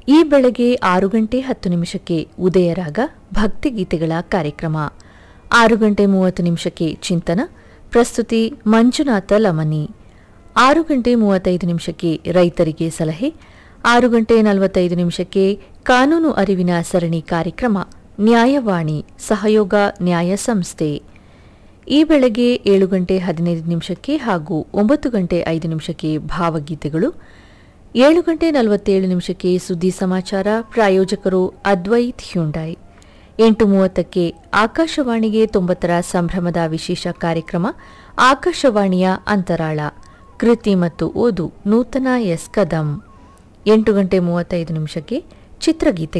ಈ ಬೆಳಗ್ಗೆ ಆರು ಗಂಟೆ ಹತ್ತು ನಿಮಿಷಕ್ಕೆ ಉದಯರಾಗ ಭಕ್ತಿಗೀತೆಗಳ ಕಾರ್ಯಕ್ರಮ ಆರು ಗಂಟೆ ಮೂವತ್ತು ನಿಮಿಷಕ್ಕೆ ಚಿಂತನ ಪ್ರಸ್ತುತಿ ಮಂಜುನಾಥ ಲಮನಿ ಆರು ಗಂಟೆ ಮೂವತ್ತೈದು ನಿಮಿಷಕ್ಕೆ ರೈತರಿಗೆ ಸಲಹೆ ಆರು ಗಂಟೆ ನಲವತ್ತೈದು ನಿಮಿಷಕ್ಕೆ ಕಾನೂನು ಅರಿವಿನ ಸರಣಿ ಕಾರ್ಯಕ್ರಮ ನ್ಯಾಯವಾಣಿ ಸಹಯೋಗ ನ್ಯಾಯ ಸಂಸ್ಥೆ ಈ ಬೆಳಗ್ಗೆ ಏಳು ಗಂಟೆ ಹದಿನೈದು ನಿಮಿಷಕ್ಕೆ ಹಾಗೂ ಒಂಬತ್ತು ಗಂಟೆ ಐದು ನಿಮಿಷಕ್ಕೆ ಭಾವಗೀತೆಗಳು ಏಳು ಗಂಟೆ ನಲವತ್ತೇಳು ನಿಮಿಷಕ್ಕೆ ಸುದ್ದಿ ಸಮಾಚಾರ ಪ್ರಾಯೋಜಕರು ಅದ್ವೈತ್ ಹ್ಯುಂಡೈ ಎಂಟು ಮೂವತ್ತಕ್ಕೆ ಆಕಾಶವಾಣಿಗೆ ತೊಂಬತ್ತರ ಸಂಭ್ರಮದ ವಿಶೇಷ ಕಾರ್ಯಕ್ರಮ ಆಕಾಶವಾಣಿಯ ಅಂತರಾಳ ಕೃತಿ ಮತ್ತು ಓದು ನೂತನ ಎಸ್ ಕದಂ ಎಂಟು ಗಂಟೆ ಮೂವತ್ತೈದು ನಿಮಿಷಕ್ಕೆ ಚಿತ್ರಗೀತೆ